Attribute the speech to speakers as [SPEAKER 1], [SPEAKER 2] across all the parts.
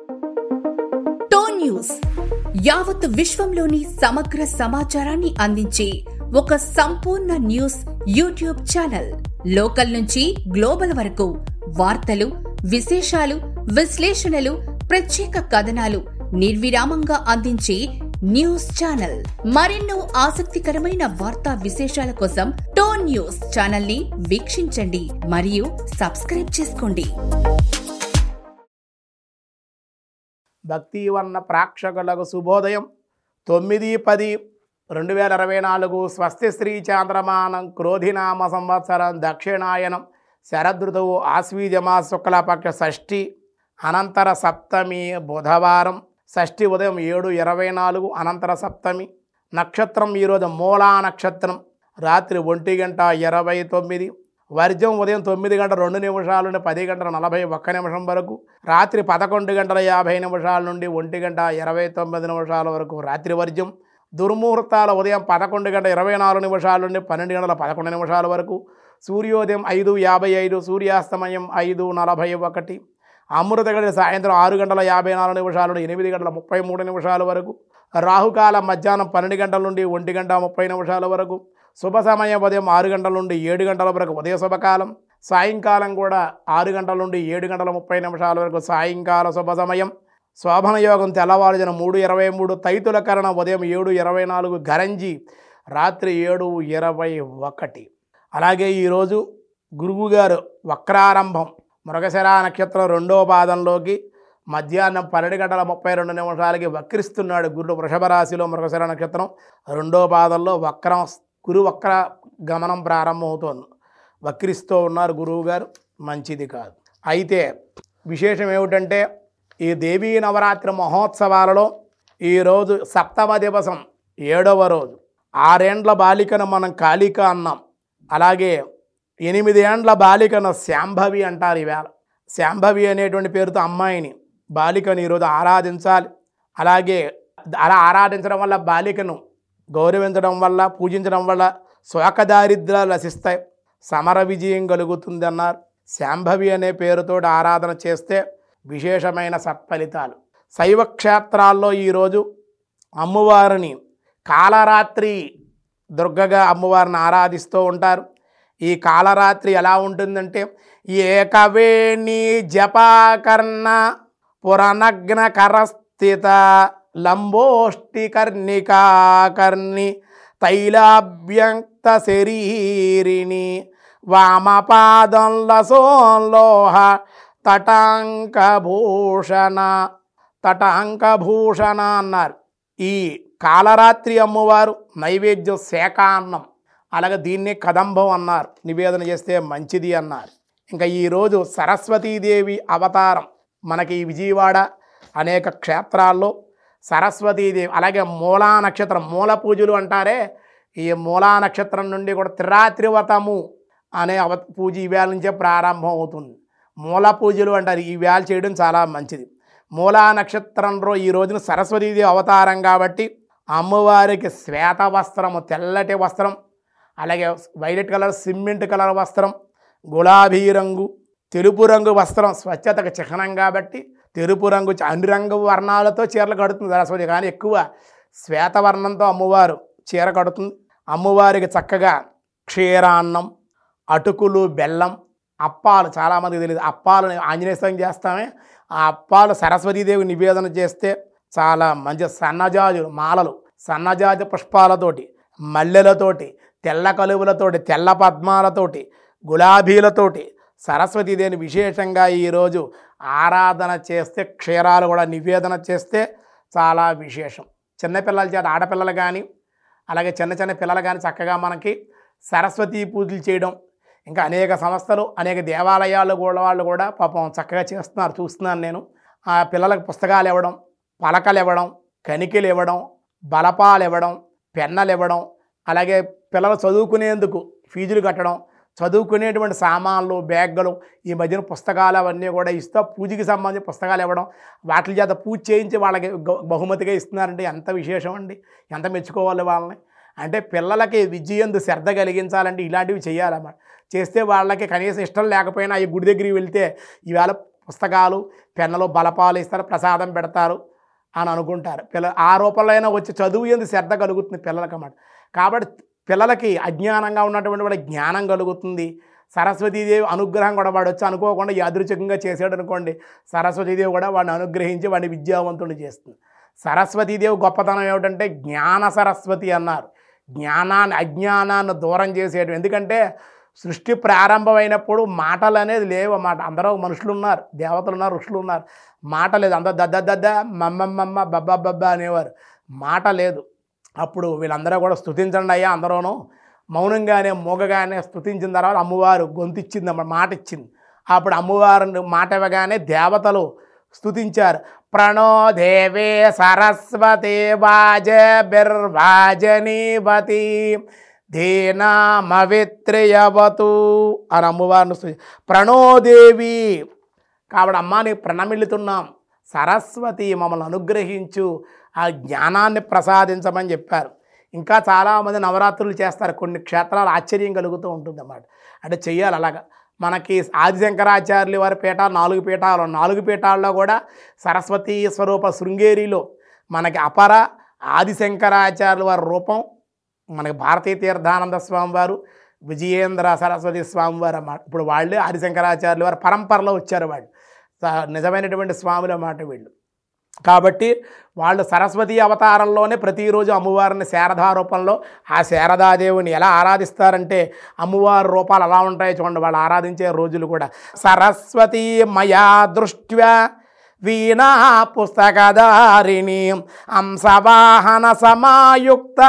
[SPEAKER 1] tone news యావత్ విశ్వంలోని సమగ్ర సమాచారాన్ని అందించే ఒక సంపూర్ణ న్యూస్ యూట్యూబ్ ఛానల్ లోకల్ నుంచి గ్లోబల్ వరకు వార్తలు విశేషాలు విశ్లేషణలు ప్రత్యేక కథనాలు నిర్విరామంగా అందించే న్యూస్ ఛానల్ మరెన్నో ఆసక్తికరమైన వార్తా విశేషాల కోసం టోన్ న్యూస్ ఛానల్ ని వీక్షించండి మరియు సబ్స్క్రైబ్ చేసుకోండి
[SPEAKER 2] భక్తివన్న ప్రేక్షకులకు శుభోదయం తొమ్మిది పది రెండు వేల ఇరవై నాలుగు స్వస్తి శ్రీ చాంద్రమానం క్రోధినామ సంవత్సరం దక్షిణాయనం శరదృతువు ఆశ్వీజమా శుక్లపక్ష షష్ఠి అనంతర సప్తమి బుధవారం షష్ఠి ఉదయం ఏడు ఇరవై నాలుగు అనంతర సప్తమి నక్షత్రం ఈరోజు మూలా నక్షత్రం రాత్రి ఒంటి గంట ఇరవై తొమ్మిది వర్జం ఉదయం తొమ్మిది గంటల రెండు నిమిషాల నుండి పది గంటల నలభై ఒక్క నిమిషం వరకు రాత్రి పదకొండు గంటల యాభై నిమిషాల నుండి ఒంటి గంట ఇరవై తొమ్మిది నిమిషాల వరకు రాత్రి వర్జం దుర్ముహూర్తాలు ఉదయం పదకొండు గంటల ఇరవై నాలుగు నిమిషాల నుండి పన్నెండు గంటల పదకొండు నిమిషాల వరకు సూర్యోదయం ఐదు యాభై ఐదు సూర్యాస్తమయం ఐదు నలభై ఒకటి అమృత గడి సాయంత్రం ఆరు గంటల యాభై నాలుగు నిమిషాల నుండి ఎనిమిది గంటల ముప్పై మూడు నిమిషాల వరకు రాహుకాలం మధ్యాహ్నం పన్నెండు గంటల నుండి ఒంటి గంట ముప్పై నిమిషాల వరకు శుభ సమయం ఉదయం ఆరు గంటల నుండి ఏడు గంటల వరకు ఉదయ శుభకాలం సాయంకాలం కూడా ఆరు గంటల నుండి ఏడు గంటల ముప్పై నిమిషాల వరకు సాయంకాల శుభ సమయం శోభన యోగం తెల్లవారుజన మూడు ఇరవై మూడు తైతుల కరణ ఉదయం ఏడు ఇరవై నాలుగు గరంజి రాత్రి ఏడు ఇరవై ఒకటి అలాగే ఈరోజు గురువుగారు వక్రారంభం మృగశిరా నక్షత్రం రెండవ పాదంలోకి మధ్యాహ్నం పన్నెండు గంటల ముప్పై రెండు నిమిషాలకి వక్రిస్తున్నాడు గురుడు వృషభ రాశిలో మృగశిర నక్షత్రం రెండో పాదంలో వక్రం గురు వక్ర గమనం ప్రారంభమవుతోంది వక్రిస్తూ ఉన్నారు గురువు గారు మంచిది కాదు అయితే విశేషం ఏమిటంటే ఈ దేవీ నవరాత్రి మహోత్సవాలలో ఈరోజు సప్తమ దివసం ఏడవ రోజు ఆరేండ్ల బాలికను మనం కాళిక అన్నాం అలాగే ఎనిమిది ఏండ్ల బాలికను శాంభవి అంటారు ఈవేళ శాంభవి అనేటువంటి పేరుతో అమ్మాయిని బాలికను ఈరోజు ఆరాధించాలి అలాగే అలా ఆరాధించడం వల్ల బాలికను గౌరవించడం వల్ల పూజించడం వల్ల శోకదారిద్రాలు నశిస్తాయి సమర విజయం కలుగుతుంది అన్నారు శాంభవి అనే పేరుతో ఆరాధన చేస్తే విశేషమైన సత్ఫలితాలు శైవ క్షేత్రాల్లో ఈరోజు అమ్మవారిని కాలరాత్రి దుర్గగా అమ్మవారిని ఆరాధిస్తూ ఉంటారు ఈ కాలరాత్రి ఎలా ఉంటుందంటే ఏకవేణి జపాకర్ణ పురనగ్న కరస్థిత లంబోష్టి కర్ణికాకర్ణి తైలాభ్యంక్త శరీరిణి వామపాదంల సోల్లోహ తటాంకభూషణ తటాంకభూషణ అన్నారు ఈ కాలరాత్రి అమ్మవారు నైవేద్యం శాఖాన్నం అలాగే దీన్ని కదంబం అన్నారు నివేదన చేస్తే మంచిది అన్నారు ఇంకా ఈరోజు సరస్వతీదేవి అవతారం మనకి ఈ విజయవాడ అనేక క్షేత్రాల్లో సరస్వతీదేవి అలాగే మూలా నక్షత్రం మూల పూజలు అంటారే ఈ మూలా నక్షత్రం నుండి కూడా త్రిరాత్రివతము అనే అవ పూజ ఈవేళ నుంచే ప్రారంభం అవుతుంది మూల పూజలు అంటారు ఈ వేళ చేయడం చాలా మంచిది మూలా నక్షత్రంలో ఈ రోజున సరస్వతీదేవి అవతారం కాబట్టి అమ్మవారికి శ్వేత వస్త్రము తెల్లటి వస్త్రం అలాగే వైలెట్ కలర్ సిమెంట్ కలర్ వస్త్రం గులాబీ రంగు తెలుపు రంగు వస్త్రం స్వచ్ఛతకు చిహ్నం కాబట్టి తెలుపు రంగు చ- అన్ని రంగు వర్ణాలతో చీరలు కడుతుంది సరస్వతి కానీ ఎక్కువ శ్వేతవర్ణంతో అమ్మవారు చీర కడుతుంది అమ్మవారికి చక్కగా క్షీరాన్నం అటుకులు బెల్లం అప్పాలు చాలామందికి తెలియదు అప్పాలు ఆంజనేయ స్వామి చేస్తామే ఆ అప్పాలు సరస్వతీదేవి నివేదన చేస్తే చాలా మంచి సన్నజాజులు మాలలు సన్నజాజి పుష్పాలతోటి మల్లెలతోటి తెల్ల కలువులతోటి తెల్ల పద్మాలతోటి గులాబీలతోటి సరస్వతీదేవిని విశేషంగా ఈరోజు ఆరాధన చేస్తే క్షీరాలు కూడా నివేదన చేస్తే చాలా విశేషం చిన్నపిల్లల చేత ఆడపిల్లలు కానీ అలాగే చిన్న చిన్న పిల్లలు కానీ చక్కగా మనకి సరస్వతీ పూజలు చేయడం ఇంకా అనేక సంస్థలు అనేక దేవాలయాలు కూడా వాళ్ళు కూడా పాపం చక్కగా చేస్తున్నారు చూస్తున్నాను నేను ఆ పిల్లలకు పుస్తకాలు ఇవ్వడం పలకలు ఇవ్వడం కనికలు ఇవ్వడం బలపాలు ఇవ్వడం పెన్నలు ఇవ్వడం అలాగే పిల్లలు చదువుకునేందుకు ఫీజులు కట్టడం చదువుకునేటువంటి సామాన్లు బ్యాగులు ఈ మధ్యన పుస్తకాలు అవన్నీ కూడా ఇస్తూ పూజకి సంబంధించి పుస్తకాలు ఇవ్వడం వాటి చేత పూజ చేయించి వాళ్ళకి గ- బహుమతిగా ఇస్తున్నారంటే ఎంత విశేషం అండి ఎంత మెచ్చుకోవాలి వాళ్ళని అంటే పిల్లలకి విద్యందు శ్రద్ధ కలిగించాలంటే ఇలాంటివి చేయాలన్నమాట చేస్తే వాళ్ళకి కనీసం ఇష్టం లేకపోయినా ఈ గుడి దగ్గరికి వెళ్తే ఈవేళ పుస్తకాలు పెన్నులు బలపాలు ఇస్తారు ప్రసాదం పెడతారు అని అనుకుంటారు పిల్ల ఆ రూపంలో అయినా వచ్చి చదువు ఎందు శ్రద్ధ కలుగుతుంది పిల్లలకి అన్నమాట కాబట్టి పిల్లలకి అజ్ఞానంగా ఉన్నటువంటి వాడి జ్ఞానం కలుగుతుంది సరస్వతీదేవి అనుగ్రహం కూడా వాడు వచ్చి అనుకోకుండా యాదృచ్ఛికంగా చేసాడు అనుకోండి సరస్వతీదేవి కూడా వాడిని అనుగ్రహించి వాడిని విద్యావంతుడు చేస్తుంది సరస్వతీదేవి గొప్పతనం ఏమిటంటే జ్ఞాన సరస్వతి అన్నారు జ్ఞానాన్ని అజ్ఞానాన్ని దూరం చేసేయడం ఎందుకంటే సృష్టి ప్రారంభమైనప్పుడు మాటలు అనేది లేవు అన్నమాట అందరూ మనుషులు ఉన్నారు దేవతలు ఉన్నారు ఋషులు ఉన్నారు మాట లేదు అందరూ దద్ద దద్ద మమ్మమ్మమ్మ బబ్బా బబ్బా అనేవారు మాట లేదు అప్పుడు వీళ్ళందరూ కూడా స్థుతించండి అయ్యా అందరూను మౌనంగానే మూగగానే స్థుతించిన తర్వాత అమ్మవారు గొంతు ఇచ్చింది అమ్మ మాట ఇచ్చింది అప్పుడు అమ్మవారు మాట ఇవ్వగానే దేవతలు స్థుతించారు ప్రణో దేవే సరస్వతి వాజ బిర్వాజనీవతి ధీనామవిత్రియవతు అని అమ్మవారిని స్థుతి ప్రణోదేవి కాబట్టి అమ్మ నీకు ప్రణమిల్లుతున్నాం సరస్వతి మమ్మల్ని అనుగ్రహించు ఆ జ్ఞానాన్ని ప్రసాదించమని చెప్పారు ఇంకా చాలామంది నవరాత్రులు చేస్తారు కొన్ని క్షేత్రాలు ఆశ్చర్యం కలుగుతూ ఉంటుంది అన్నమాట అంటే చెయ్యాలి అలాగా మనకి ఆదిశంకరాచార్యులు వారి పీఠాలు నాలుగు పీఠాలు నాలుగు పీఠాల్లో కూడా సరస్వతీ స్వరూప శృంగేరిలో మనకి అపర ఆదిశంకరాచార్యుల వారి రూపం మనకి భారతీయ తీర్థానంద స్వామి వారు విజయేంద్ర సరస్వతి స్వామి వారు అన్నమాట ఇప్పుడు వాళ్ళే ఆదిశంకరాచార్యులు వారి పరంపరలో వచ్చారు వాళ్ళు స- నిజమైనటువంటి స్వాములు అన్నమాట వీళ్ళు కాబట్టి వాళ్ళు సరస్వతి అవతారంలోనే ప్రతిరోజు అమ్మవారిని శారదా రూపంలో ఆ శారదాదేవిని ఎలా ఆరాధిస్తారంటే అమ్మవారి రూపాలు ఎలా ఉంటాయో చూడండి వాళ్ళు ఆరాధించే రోజులు కూడా సరస్వతి మయా దృష్ట్యా వీణా పుస్తకధారిణి అంశవాహన సమాయుక్త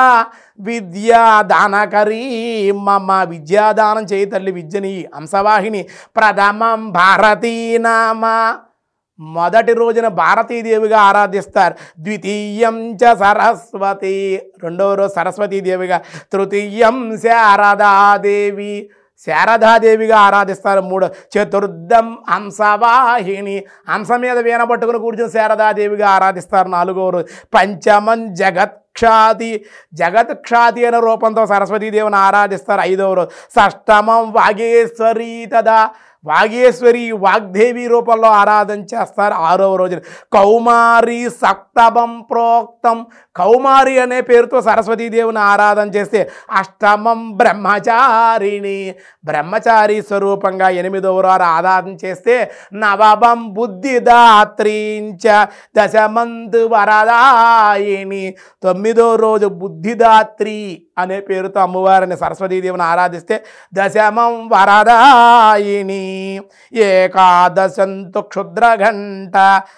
[SPEAKER 2] విద్యాదానకరీ మమ విద్యాదానం చేయి తల్లి విద్యని అంశవాహిని ప్రథమం భారతీ నామ మొదటి రోజున భారతీదేవిగా ఆరాధిస్తారు ద్వితీయం చ సరస్వతి రెండవ రోజు సరస్వతీదేవిగా తృతీయం శారదాదేవి శారదాదేవిగా ఆరాధిస్తారు మూడు చతుర్థం హంసవాహిని హంస మీద వీణ పట్టుకుని కూర్చుని శారదాదేవిగా ఆరాధిస్తారు నాలుగో రోజు పంచమం జగత్క్షాతి జగత్క్షాతి అనే రూపంతో సరస్వతీదేవిని ఆరాధిస్తారు ఐదవ రోజు షష్టమం వాగేశ్వరీ తదా వాగేశ్వరి వాగ్దేవి రూపంలో ఆరాధన చేస్తారు ఆరవ రోజున కౌమారి సప్తమం ప్రోక్తం కౌమారి అనే పేరుతో సరస్వతీదేవిని ఆరాధన చేస్తే అష్టమం బ్రహ్మచారిణి బ్రహ్మచారి స్వరూపంగా ఎనిమిదవ రోజు ఆరాధన చేస్తే నవమం బుద్ధిదాత్రీంచ దశమంత్ వరదాయిని తొమ్మిదో రోజు బుద్ధిదాత్రి అనే పేరుతో అమ్మవారిని సరస్వతీదేవిని ఆరాధిస్తే దశమం వరదాయిని ఏకాదశంతు క్షుద్రఘంట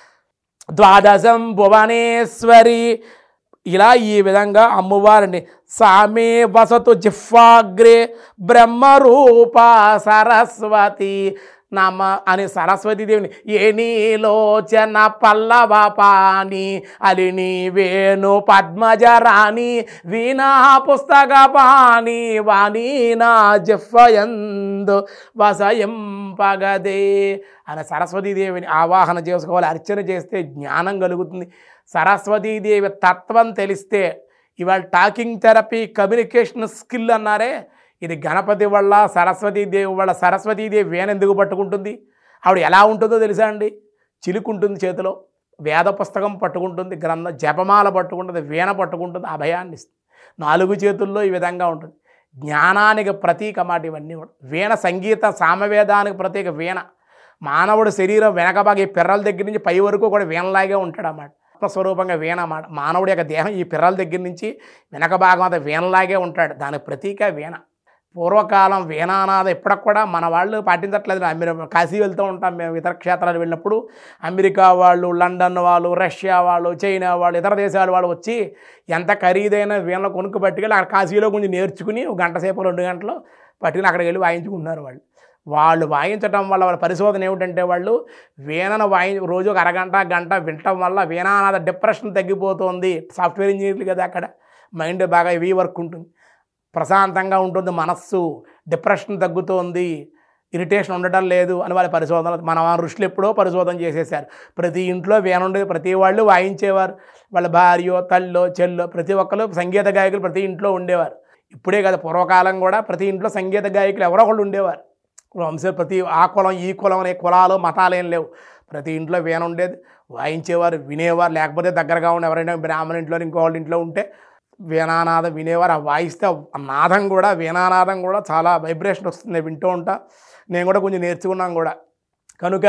[SPEAKER 2] ద్వాదశం భువనేశ్వరి ఇలా ఈ విధంగా అమ్మవారిని సామే వసతు జిహ్వాగ్రే బ్రహ్మరూప సరస్వతి నమ అని సరస్వతీదేవిని ఏ నీలోచన పల్లవ పాని అలిని వేణు పద్మజరాణి వీణా పుస్తక పాని వాణి నా జిహ్వయందు వసయం పగదే అని సరస్వతీదేవిని ఆవాహన చేసుకోవాలి అర్చన చేస్తే జ్ఞానం కలుగుతుంది సరస్వతీదేవి తత్వం తెలిస్తే ఇవాళ టాకింగ్ థెరపీ కమ్యూనికేషన్ స్కిల్ అన్నారే ఇది గణపతి వల్ల సరస్వతీదేవి వల్ల సరస్వతీదేవి వేణ ఎందుకు పట్టుకుంటుంది ఆవిడ ఎలా ఉంటుందో తెలుసా అండి చిలుకుంటుంది చేతిలో వేద పుస్తకం పట్టుకుంటుంది గ్రంథ జపమాల పట్టుకుంటుంది వీణ పట్టుకుంటుంది అభయాన్ని ఇస్తుంది నాలుగు చేతుల్లో ఈ విధంగా ఉంటుంది జ్ఞానానికి ప్రతీక మాట ఇవన్నీ కూడా వీణ సంగీత సామవేదానికి ప్రతీక వీణ మానవుడు శరీరం వెనక భాగం ఈ పిర్రల దగ్గర నుంచి పై వరకు కూడా వీణలాగే ఉంటాడు అన్నమాట ఆత్మస్వరూపంగా వీణ అన్నమాట మానవుడి యొక్క దేహం ఈ పిర్రల దగ్గర నుంచి వెనక భాగం అంతా వీణలాగే ఉంటాడు దానికి ప్రతీక వీణ పూర్వకాలం వీణానాద ఇప్పటికి కూడా మన వాళ్ళు పాటించట్లేదు అమెరి కాశీ వెళ్తూ ఉంటాం మేము ఇతర క్షేత్రాలు వెళ్ళినప్పుడు అమెరికా వాళ్ళు లండన్ వాళ్ళు రష్యా వాళ్ళు చైనా వాళ్ళు ఇతర దేశాల వాళ్ళు వచ్చి ఎంత ఖరీదైన వీణలు కొనుక్కు పట్టుకెళ్ళి అక్కడ కాశీలో కొంచెం నేర్చుకుని ఒక గంట సేపు రెండు గంటలు పట్టుకుని అక్కడికి వెళ్ళి వాయించుకుంటున్నారు వాళ్ళు వాళ్ళు వాయించడం వల్ల వాళ్ళ పరిశోధన ఏమిటంటే వాళ్ళు వీణను వాయి రోజు ఒక అరగంట గంట వినటం వల్ల వీణానాద డిప్రెషన్ తగ్గిపోతుంది సాఫ్ట్వేర్ ఇంజనీర్లు కదా అక్కడ మైండ్ బాగా హెవీ వర్క్ ఉంటుంది ప్రశాంతంగా ఉంటుంది మనస్సు డిప్రెషన్ తగ్గుతోంది ఇరిటేషన్ ఉండటం లేదు అని వాళ్ళ పరిశోధన మన ఋషులు ఎప్పుడో పరిశోధన చేసేసారు ప్రతి ఇంట్లో వేనుండేది ప్రతి వాళ్ళు వాయించేవారు వాళ్ళ భార్యో తల్లో చెల్లో ప్రతి ఒక్కరు సంగీత గాయకులు ప్రతి ఇంట్లో ఉండేవారు ఇప్పుడే కదా పూర్వకాలం కూడా ప్రతి ఇంట్లో సంగీత గాయకులు ఎవరో ఒకళ్ళు ఉండేవారు వంశ ప్రతి ఆ కులం ఈ కులం అనే కులాలు మతాలు ఏం లేవు ప్రతి ఇంట్లో వీణ ఉండేది వాయించేవారు వినేవారు లేకపోతే దగ్గరగా ఉన్న ఎవరైనా బ్రాహ్మణ ఇంట్లో ఇంకో వాళ్ళ ఇంట్లో ఉంటే వీణానాదం వినేవారు ఆ వాయిస్తే ఆ నాదం కూడా వీణానాదం కూడా చాలా వైబ్రేషన్ వస్తుంది వింటూ ఉంటా నేను కూడా కొంచెం నేర్చుకున్నాను కూడా కనుక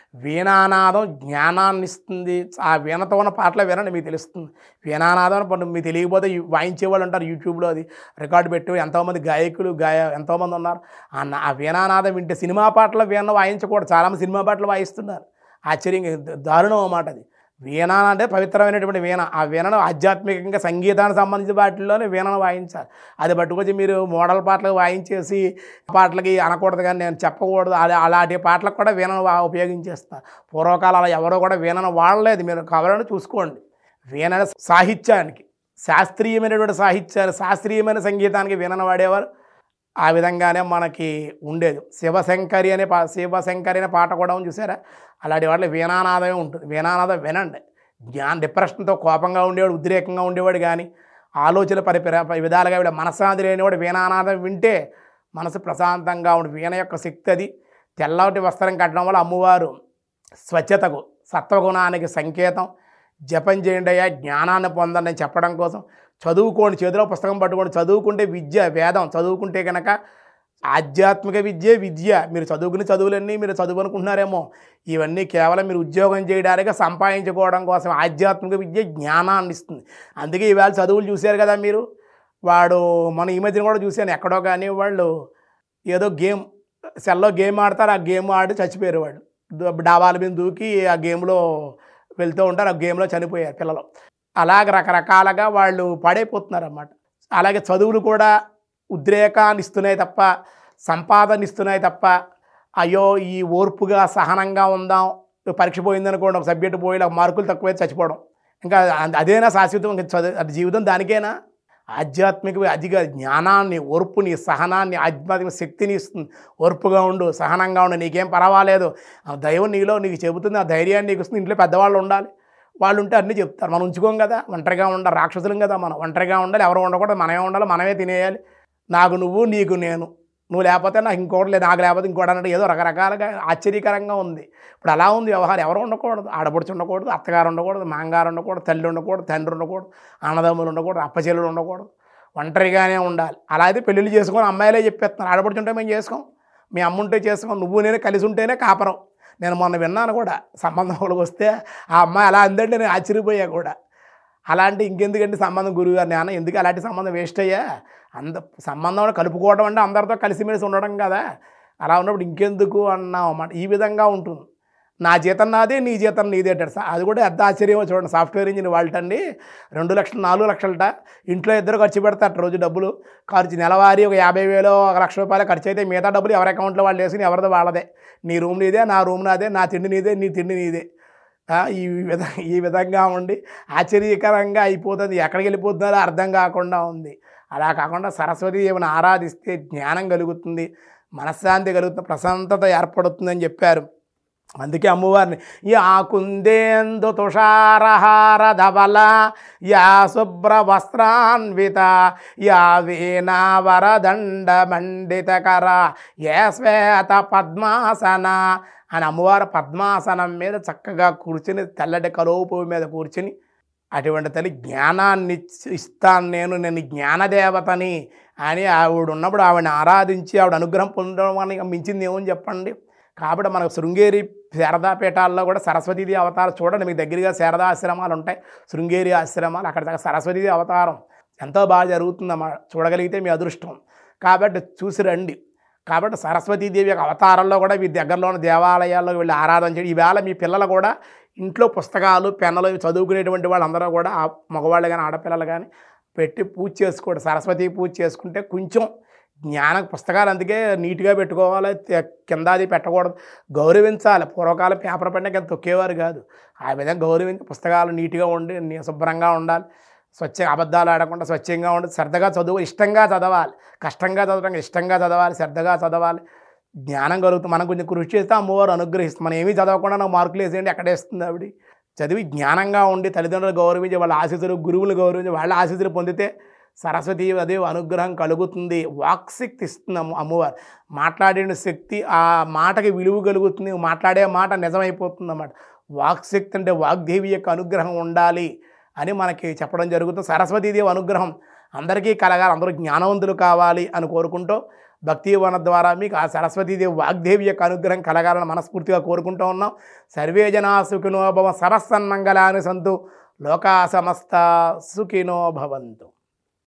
[SPEAKER 2] వీణానాదం జ్ఞానాన్ని ఇస్తుంది ఆ వీణతో ఉన్న పాటలు వినండి మీకు తెలుస్తుంది వీణానాదం అని మీకు తెలియకపోతే యు- వాయించే వాళ్ళు ఉంటారు యూట్యూబ్లో అది రికార్డు పెట్టి ఎంతోమంది గాయకులు గాయ ఎంతోమంది ఉన్నారు ఆ నా- ఆ వీణానాదం వింటే సినిమా పాటలు వీణ వాయించకూడదు చాలామంది సినిమా పాటలు వాయిస్తున్నారు ఆశ్చర్యంగా దారుణం అన్నమాట అది వీణ అంటే పవిత్రమైనటువంటి వీణ ఆ వీణను ఆధ్యాత్మికంగా సంగీతానికి సంబంధించిన వాటిల్లోనే వీణను వాయించాలి అది పట్టుకొచ్చి మీరు మోడల్ పాటలు వాయించేసి పాటలకి అనకూడదు కానీ నేను చెప్పకూడదు అలా అలాంటి పాటలకు కూడా వీణను వా- ఉపయోగించేస్తారు పూర్వకాలం అలా ఎవరో కూడా వీణను వాడలేదు మీరు కావాలని చూసుకోండి వీణ సాహిత్యానికి శాస్త్రీయమైనటువంటి సాహిత్యాన్ని శాస్త్రీయమైన సంగీతానికి వీణను వాడేవారు ఆ విధంగానే మనకి ఉండేది శివశంకరి అనే పా శివశంకరి అనే పాట కూడా ఉంది చూసారా అలాంటి వాటిలో వీణానాదమే ఉంటుంది వీణానాదం వినండి జ్ఞాన డిప్రెషన్తో కోపంగా ఉండేవాడు ఉద్రేకంగా ఉండేవాడు కానీ ఆలోచన పరిపర విధాలుగా వీళ్ళ మనశ్శాంతి లేనివాడు వీణానాదం వింటే మనసు ప్రశాంతంగా ఉండి వీణ యొక్క శక్తి అది తెల్లటి వస్త్రం కట్టడం వల్ల అమ్మవారు స్వచ్ఛతకు సత్వగుణానికి సంకేతం జపం చేయండి అయ్యా జ్ఞానాన్ని పొందండి అని చెప్పడం కోసం చదువుకోండి చేతిలో పుస్తకం పట్టుకోండి చదువుకుంటే విద్య వేదం చదువుకుంటే కనుక ఆధ్యాత్మిక విద్యే విద్య మీరు చదువుకునే చదువులన్నీ మీరు చదువు అనుకుంటున్నారేమో ఇవన్నీ కేవలం మీరు ఉద్యోగం చేయడానికి సంపాదించుకోవడం కోసం ఆధ్యాత్మిక విద్య జ్ఞానాన్ని ఇస్తుంది అందుకే ఈవేళ చదువులు చూశారు కదా మీరు వాడు మన ఈ మధ్యన కూడా చూశాను ఎక్కడో కానీ వాళ్ళు ఏదో గేమ్ సెల్లో గేమ్ ఆడతారు ఆ గేమ్ ఆడి చచ్చిపోయారు వాళ్ళు దు- డాబాల మీద దూకి ఆ గేమ్లో వెళ్తూ ఉంటారు ఆ గేమ్లో చనిపోయారు పిల్లలు అలాగ రకరకాలుగా వాళ్ళు పాడైపోతున్నారు అన్నమాట అలాగే చదువులు కూడా ఉద్రేకాన్ని ఇస్తున్నాయి తప్ప సంపాదన ఇస్తున్నాయి తప్ప అయ్యో ఈ ఓర్పుగా సహనంగా ఉందాం పరీక్ష పోయిందనుకోండి ఒక సబ్జెక్టు పోయి ఒక మార్కులు తక్కువైతే చచ్చిపోవడం ఇంకా అ- అదేనా శాశ్వతం ఇంకా చదువు అది జీవితం దానికేనా ఆధ్యాత్మిక అధిక జ్ఞానాన్ని ఓర్పుని సహనాన్ని ఆధ్యాత్మిక శక్తిని ఇస్తుంది ఓర్పుగా ఉండు సహనంగా ఉండు నీకేం పర్వాలేదు ఆ దైవం నీలో నీకు చెబుతుంది ఆ ధైర్యాన్ని నీకు ఇస్తుంది ఇంట్లో పెద్దవాళ్ళు ఉండాలి వాళ్ళు ఉంటే అన్నీ చెప్తారు మనం ఉంచుకోం కదా ఒంటరిగా ఉండాలి రాక్షసులం కదా మనం ఒంటరిగా ఉండాలి ఎవరు ఉండకూడదు మనమే ఉండాలి మనమే తినేయాలి నాకు నువ్వు నీకు నేను నువ్వు లేకపోతే నాకు ఇంకోటి లేదు నాకు లేకపోతే ఇంకోటి అన్నట్టు ఏదో రకరకాలుగా ఆశ్చర్యకరంగా ఉంది ఇప్పుడు అలా ఉంది వ్యవహారం ఎవరు ఉండకూడదు ఆడపడుచు ఉండకూడదు అత్తగారు ఉండకూడదు మాంగారు ఉండకూడదు తల్లి ఉండకూడదు తండ్రి ఉండకూడదు అన్నదమ్ములు ఉండకూడదు అప్పచెల్లుడు ఉండకూడదు ఒంటరిగానే ఉండాలి అలా అయితే పెళ్ళిళ్ళు చేసుకొని అమ్మాయిలే చెప్పేస్తున్నారు ఆడపడుచుంటే మేము చేసుకోం మీ అమ్మ ఉంటే చేసుకోం నువ్వు నేను కలిసి ఉంటేనే కాపరం నేను మొన్న విన్నాను కూడా సంబంధం ఒకరికి వస్తే ఆ అమ్మాయి అలా అందంటే నేను ఆశ్చర్యపోయా కూడా అలాంటి ఇంకెందుకంటే సంబంధం గురువుగారు నాన్న ఎందుకు అలాంటి సంబంధం వేస్ట్ అయ్యా అంద సంబంధం కలుపుకోవడం అంటే అందరితో కలిసిమెలిసి ఉండడం కదా అలా ఉన్నప్పుడు ఇంకెందుకు అన్నాం అన్నమాట ఈ విధంగా ఉంటుంది నా జీతం నాదే నీ జీతం నీదే అంటాడు సా- అది కూడా ఎంత ఆశ్చర్యమో చూడండి సాఫ్ట్వేర్ ఇంజిన్ వాళ్ళటండి రెండు లక్షలు నాలుగు లక్షలట ఇంట్లో ఇద్దరు ఖర్చు పెడతారు రోజు డబ్బులు ఖర్చు నెలవారీ ఒక యాభై వేలు ఒక లక్ష రూపాయలు ఖర్చు అయితే మిగతా డబ్బులు ఎవరి అకౌంట్లో వాళ్ళు వేసుకుని ఎవరిదో వాళ్ళదే నీ రూమ్ నీదే నా రూమ్ నాదే నా తిండి నీదే నీ తిండి నీదే ఆ, ఈ విధ ఈ విధంగా ఉండి ఆశ్చర్యకరంగా అయిపోతుంది ఎక్కడికి వెళ్ళిపోతుందో అర్థం కాకుండా ఉంది అలా కాకుండా సరస్వతి దేవుని ఆరాధిస్తే జ్ఞానం కలుగుతుంది మనశ్శాంతి కలుగుతుంది ప్రశాంతత ఏర్పడుతుందని చెప్పారు అందుకే అమ్మవారిని యా కుందేందు తుషారహార ధవల యా శుభ్ర వస్త్రాన్విత యా వీణావరదండ మండితకర యా శ్వేత పద్మాసన అని అమ్మవారు పద్మాసనం మీద చక్కగా కూర్చుని తెల్లటి కలోపు మీద కూర్చుని అటువంటి తల్లి జ్ఞానాన్ని ఇచ్చి- ఇస్తాను నేను నేను జ్ఞానదేవతని అని ఆవిడ ఉన్నప్పుడు ఆవిడని ఆరాధించి ఆవిడ అనుగ్రహం పొందడం అని మించింది ఏమని చెప్పండి కాబట్టి మనకు శృంగేరి శారదా పీఠాల్లో కూడా సరస్వతీదేవి అవతారం చూడండి మీకు దగ్గరగా శారదా ఆశ్రమాలు ఉంటాయి శృంగేరి ఆశ్రమాలు అక్కడ దాకా సరస్వతీదేవి అవతారం ఎంతో బాగా జరుగుతుందన్నమాట చూడగలిగితే మీ అదృష్టం కాబట్టి చూసి రండి కాబట్టి సరస్వతీదేవి యొక్క అవతారంలో కూడా మీ దగ్గరలో ఉన్న దేవాలయాల్లో వెళ్ళి ఆరాధన చేయడం ఈవేళ మీ పిల్లలు కూడా ఇంట్లో పుస్తకాలు పెన్నులు ఇవి చదువుకునేటువంటి వాళ్ళందరూ కూడా ఆ మగవాళ్ళు కానీ ఆడపిల్లలు కానీ పెట్టి పూజ చేసుకోండి సరస్వతి పూజ చేసుకుంటే కొంచెం జ్ఞాన పుస్తకాలు అందుకే నీట్గా పెట్టుకోవాలి తే- కింద అది పెట్టకూడదు గౌరవించాలి పూర్వకాలం పేపర్ పడినా కింద తొక్కేవారు కాదు ఆ విధంగా గౌరవించి పుస్తకాలు నీట్గా ఉండి నీ- శుభ్రంగా ఉండాలి స్వచ్ఛ అబద్ధాలు ఆడకుండా స్వచ్ఛంగా ఉండి శ్రద్ధగా చదువు ఇష్టంగా చదవాలి కష్టంగా చదవడం ఇష్టంగా చదవాలి శ్రద్ధగా చదవాలి జ్ఞానం కలుగుతుంది మనం కొంచెం కృషి చేస్తే అమ్మవారు అనుగ్రహిస్తుంది మనం ఏమీ చదవకుండా నాకు మార్కులు వేసేయండి ఎక్కడ వేస్తుంది ఆవిడ చదివి జ్ఞానంగా ఉండి తల్లిదండ్రులు గౌరవించి వాళ్ళ ఆశీస్సులు గురువులు గౌరవించి వాళ్ళ ఆశీస్సులు పొందితే సరస్వతీదేవి అనుగ్రహం కలుగుతుంది వాక్శక్తి ఇస్తుంది అమ్మ అమ్మవారు మాట్లాడిన శక్తి ఆ మాటకి విలువ కలుగుతుంది మాట్లాడే మాట నిజమైపోతుంది అన్నమాట వాక్శక్తి అంటే వాగ్దేవి యొక్క అనుగ్రహం ఉండాలి అని మనకి చెప్పడం జరుగుతుంది సరస్వతీదేవి అనుగ్రహం అందరికీ కలగాలి అందరూ జ్ఞానవంతులు కావాలి అని కోరుకుంటూ భక్తివన ద్వారా మీకు ఆ సరస్వతీదేవి వాగ్దేవి యొక్క అనుగ్రహం కలగాలని మనస్ఫూర్తిగా కోరుకుంటూ ఉన్నాం సర్వే జనా సుఖినో భవ సరస్సన్మంగళాని సంతు లోకా సమస్త సుఖినో భవంతు